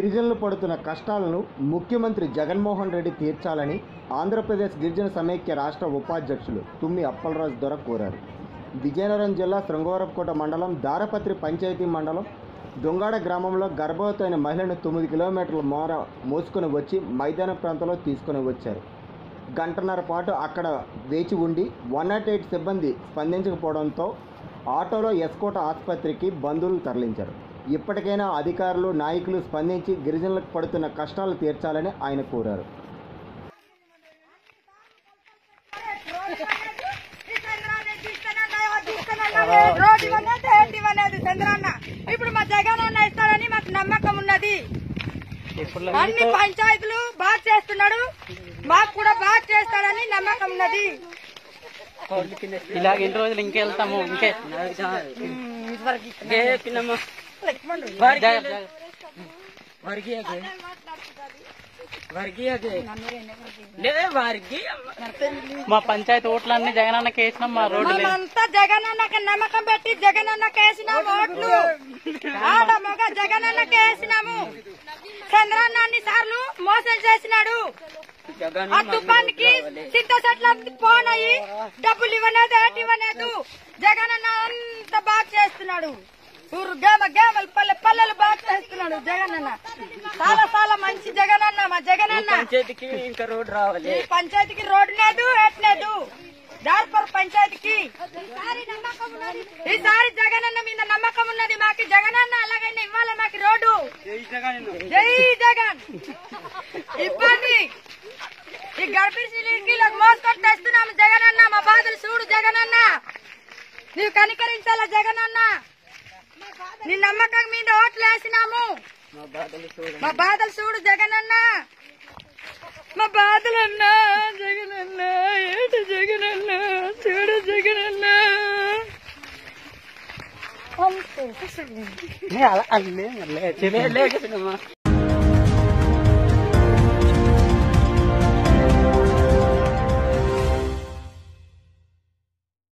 గిరిజనులు పడుతున్న కష్టాలను ముఖ్యమంత్రి జగన్మోహన్ రెడ్డి తీర్చాలని ఆంధ్రప్రదేశ్ గిరిజన సమైక్య రాష్ట్ర ఉపాధ్యక్షులు తుమ్మి అప్పలరాజు దొర కోరారు విజయనగరం జిల్లా శృంగవరపుకోట మండలం దారపత్రి పంచాయతీ మండలం దొంగాడ గ్రామంలో గర్భవతి అయిన మహిళను తొమ్మిది కిలోమీటర్ల మోర మోసుకొని వచ్చి మైదాన ప్రాంతంలో తీసుకొని వచ్చారు గంటన్నర పాటు అక్కడ వేచి ఉండి వన్ నాట్ ఎయిట్ సిబ్బంది స్పందించకపోవడంతో ఆటోలో ఎస్కోట ఆసుపత్రికి బంధువులు తరలించారు ఇప్పటికైనా అధికారులు నాయకులు స్పందించి గిరిజనులకు పడుతున్న కష్టాలు తీర్చాలని ఆయన కోరారు రోడ్డు ఇవ్వలేదు ఏంటి ఇవ్వలేదు చంద్రన్న ఇప్పుడు మా జగన్ అన్న ఇస్తాడని మాకు నమ్మకం ఉన్నది అన్ని పంచాయతీలు బాగా చేస్తున్నాడు మాకు కూడా బాగా చేస్తాడని నమ్మకం ఉన్నది ఇలాగ ఎన్ని రోజులు ఇంకెళ్తాము ఇంకే ఇదివరకు ఇంకే పిన్నమ్మ జాగ్రత్త, జాగ్రత్త. మా పంచాయతీ ఓట్లన్నీ జగనన్నకి వేసినాం మా రోడ్డు లేదు మేమంతా జగన్ అన్నకి నమ్మకం పెట్టి జగన్ అన్నకి వేసినాము ఓట్లు ఆడ మగ జగన్ అన్నకి వేసినాము చంద్రన్న అన్ని సార్లు మోసం చేసినాడు ఆ తుఫాన్కి చింత చెట్ల పోనాయి డబ్బులు ఇవ్వలేదు ఏంటి ఇవ్వలేదు జగన్ అన్న అంత బాగా చేస్తున్నాడు ఊరు గేమ గేమలు పల్లె పల్లెలు బాగా చేస్తున్నాడు జగన్ అన్న చాలా చాలా మంచి జగన్ అన్న మా జగన్ అన్న పంచాయతీకి ఇంకా రోడ్ రావాలి ఈ పంచాయతీకి రోడ్డు లేదు ఎట్లేదు దార్పర్ పంచాయతీకి ఈసారి జగనన్న మీద నమ్మకం ఉన్నది మాకు జగనన్న అలాగైనా ఇవ్వాలి మాకు రోడ్డు జై జగన్ ఇబ్బంది ఈ గర్భిణీలకి మోసుకొని తెస్తున్నాము జగనన్న మా బాధలు చూడు జగనన్న నీవు కనికరించాలా జగనన్న నీ నమ్మకం మీద ఓట్లు వేసినాము మా బాధలు చూడు జగనన్న మా బాధలన్నా జగనన్నా ఏంటి జగనన్నా చూడు జగనన్నా అంతే అల్లే లేక పిన్నమ్మ